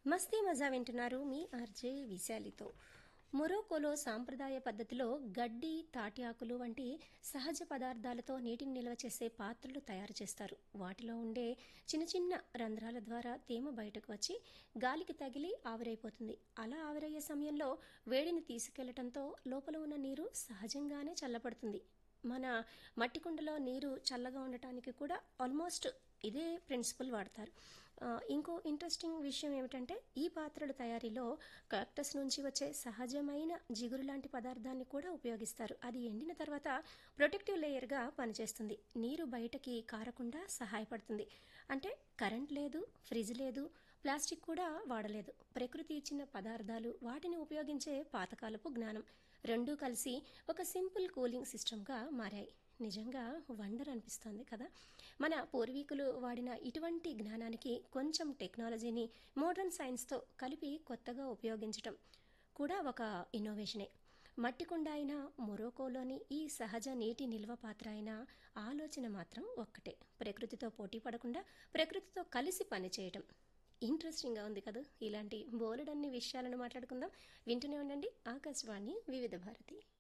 మస్తీ మజా వింటున్నారు మీ ఆర్జే విశాలితో మొరోకోలో సాంప్రదాయ పద్ధతిలో గడ్డి తాటి ఆకులు వంటి సహజ పదార్థాలతో నీటిని నిల్వ చేసే పాత్రలు తయారు చేస్తారు వాటిలో ఉండే చిన్న చిన్న రంధ్రాల ద్వారా తేమ బయటకు వచ్చి గాలికి తగిలి ఆవిరైపోతుంది అలా ఆవిరయ్యే సమయంలో వేడిని తీసుకెళ్లటంతో లోపల ఉన్న నీరు సహజంగానే చల్లబడుతుంది మన మట్టి కుండలో నీరు చల్లగా ఉండటానికి కూడా ఆల్మోస్ట్ ఇదే ప్రిన్సిపల్ వాడతారు ఆ, ఇంకో ఇంట్రెస్టింగ్ విషయం ఏమిటంటే ఈ పాత్రల తయారీలో కాక్టస్ నుంచి వచ్చే సహజమైన జిగురు లాంటి పదార్థాన్ని కూడా ఉపయోగిస్తారు అది ఎండిన తర్వాత ప్రొటెక్టివ్ లేయర్గా పనిచేస్తుంది నీరు బయటకి కారకుండా సహాయపడుతుంది అంటే కరెంట్ లేదు ఫ్రిడ్జ్ లేదు ప్లాస్టిక్ కూడా వాడలేదు ప్రకృతి ఇచ్చిన పదార్థాలు వాటిని ఉపయోగించే పాతకాలపు జ్ఞానం రెండూ కలిసి ఒక సింపుల్ కూలింగ్ సిస్టమ్గా మారాయి నిజంగా వండర్ అనిపిస్తుంది కదా మన పూర్వీకులు వాడిన ఇటువంటి జ్ఞానానికి కొంచెం టెక్నాలజీని మోడర్న్ సైన్స్తో కలిపి కొత్తగా ఉపయోగించటం కూడా ఒక ఇన్నోవేషనే మట్టి కుండ అయిన మొరోకోలోని ఈ సహజ నీటి నిల్వ పాత్ర అయిన ఆలోచన మాత్రం ఒక్కటే ప్రకృతితో పోటీ పడకుండా ప్రకృతితో కలిసి పనిచేయటం ఇంట్రెస్టింగ్గా ఉంది కదా ఇలాంటి బోలెడన్ని విషయాలను మాట్లాడుకుందాం వింటూనే ఉండండి ఆకాశవాణి వివిధ భారతి